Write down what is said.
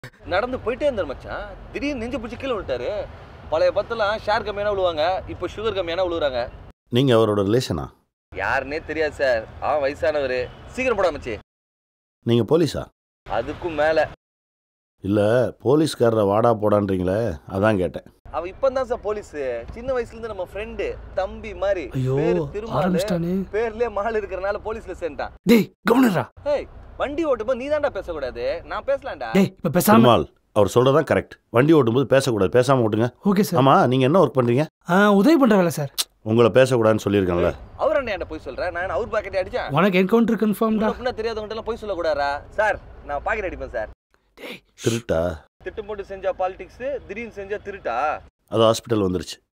நடந்து போயிட்டே இருந்தார் மச்சான் திடீர்னு நெஞ்சு பிடிச்சி கீழே விட்டாரு பழைய பத்தெல்லாம் ஷேர் கம்மியான விழுவாங்க இப்போ சுகர் கம்மியான விழுவுறாங்க நீங்கள் அவரோட ரிலேஷனா யாருன்னே தெரியாது சார் அவன் வயசானவர் சீக்கிரம் போடா மச்சி நீங்கள் போலீஸா அதுக்கும் மேல இல்லை போலீஸ்காரரை வாடா போடான்றீங்களே அதான் கேட்டேன் அவன் இப்போ தான் சார் போலீஸ் சின்ன வயசுல இருந்து நம்ம ஃப்ரெண்டு தம்பி மாதிரி ஐயோ பேரு திருமாலு ஆரம்பிச்சிட்டானே பேர்லயே மால் இருக்கிறனால போலீஸ்ல சேர்ந்துட்டான் டேய் கவனிடுறா ஏய் வண்டி ஓட்டும்போது நீ தான்டா பேசக்கூடாது நான் பேசலாம்டா டேய் இப்ப பேசாம திருமால் அவர் சொல்கிறதான் கரெக்ட் வண்டி ஓட்டும்போது பேசக்கூடாது பேசாமல் ஓட்டுங்க ஓகே சார் ஆமாம் நீங்கள் என்ன ஒர்க் பண்ணுறீங்க ஆ உதவி பண்ற வேலை சார் உங்களை பேசக்கூடாதுன்னு சொல்லியிருக்கேன்ல அவர் என்ன என்கிட்ட போய் சொல்றேன் நான் என்ன அவர் பாக்கெட் அடிச்சேன் உனக்கு என்கவுண்டர் கன்ஃபார்ம்டா முன்ன பின்ன தெரியாதவங்கள்ட்ட எல்லாம் போய் சொல்லக்கூடாதா சார் நான் பாக்கெட் அடிப்பேன் சார் திருட்டா திட்டம் போட்டு செஞ்சா பாலிடிக்ஸ் திடீர்னு செஞ்சா திருட்டா அது ஹாஸ்பிட்டல் வந்துருச்சு